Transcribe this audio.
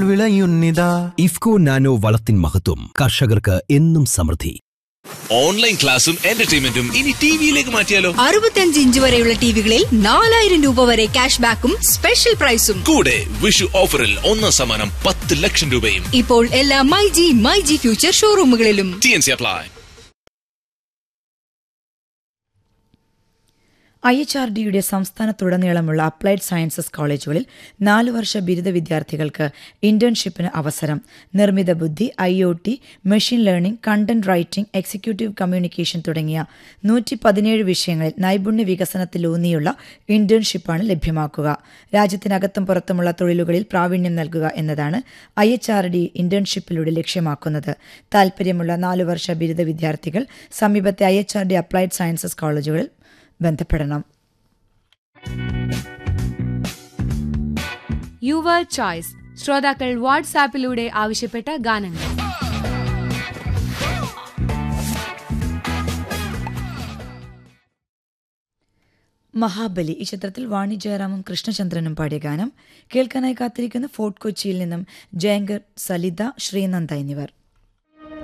വിളയുന്നിതാ IFFCO nano വളത്തിൻ മഹത്വം കർഷകർക്ക് എന്നും സമൃദ്ധി ഓൺലൈൻ ക്ലാസും എന്റർടൈൻമെന്റും ഇനി ടിവിയിലേക്ക് മാറ്റിയാലോ അറുപത്തഞ്ച് ഇഞ്ച് വരെയുള്ള ടിവികളിൽ നാലായിരം രൂപ വരെ ക്യാഷ് ബാക്കും സ്പെഷ്യൽ പ്രൈസും കൂടെ വിഷു ഓഫറിൽ ഒന്നാം സമ്മാനം പത്ത് ലക്ഷം രൂപയും ഇപ്പോൾ എല്ലാ my G my G future ഷോറൂമുകളിലും T n C apply I H R ഡിയുടെ സംസ്ഥാനത്തുടനീളമുള്ള അപ്ലൈഡ് സയൻസസ് കോളേജുകളിൽ നാല് വർഷ ബിരുദ വിദ്യാർത്ഥികൾക്ക് ഇന്റേൺഷിപ്പിന് അവസരം നിർമ്മിത ബുദ്ധി I O T machine learning content writing executive communication തുടങ്ങിയ നൂറ്റി പതിനേഴ് വിഷയങ്ങളിൽ നൈപുണ്യ വികസനത്തിലൂന്നിയുള്ള ഇന്റേൺഷിപ്പാണ് ലഭ്യമാക്കുക രാജ്യത്തിനകത്തും പുറത്തുമുള്ള തൊഴിലുകളിൽ പ്രാവീണ്യം നൽകുക എന്നതാണ് ഐ എച്ച് ആർ ഡി ഇന്റേൺഷിപ്പിലൂടെ ലക്ഷ്യമാക്കുന്നത് താൽപ്പര്യമുള്ള നാലു വർഷ ബിരുദ വിദ്യാർത്ഥികൾ സമീപത്തെ I H R D applied sciences കോളേജുകളിൽ ബന്ധപ്പെടണം യുവർ ചോയ്സ് ശ്രോതാക്കൾ വാട്സാപ്പിലൂടെ ആവശ്യപ്പെട്ട ഗാനങ്ങൾ മഹാബലി ഈ ചിത്രത്തിൽ വാണി ജയറാമും കൃഷ്ണചന്ദ്രനും പാടിയ ഗാനം കേൾക്കാനായി കാത്തിരിക്കുന്ന ഫോർട്ട് കൊച്ചിയിൽ നിന്നും ജയങ്കർ സലിത ശ്രീനന്ദ എന്നിവർ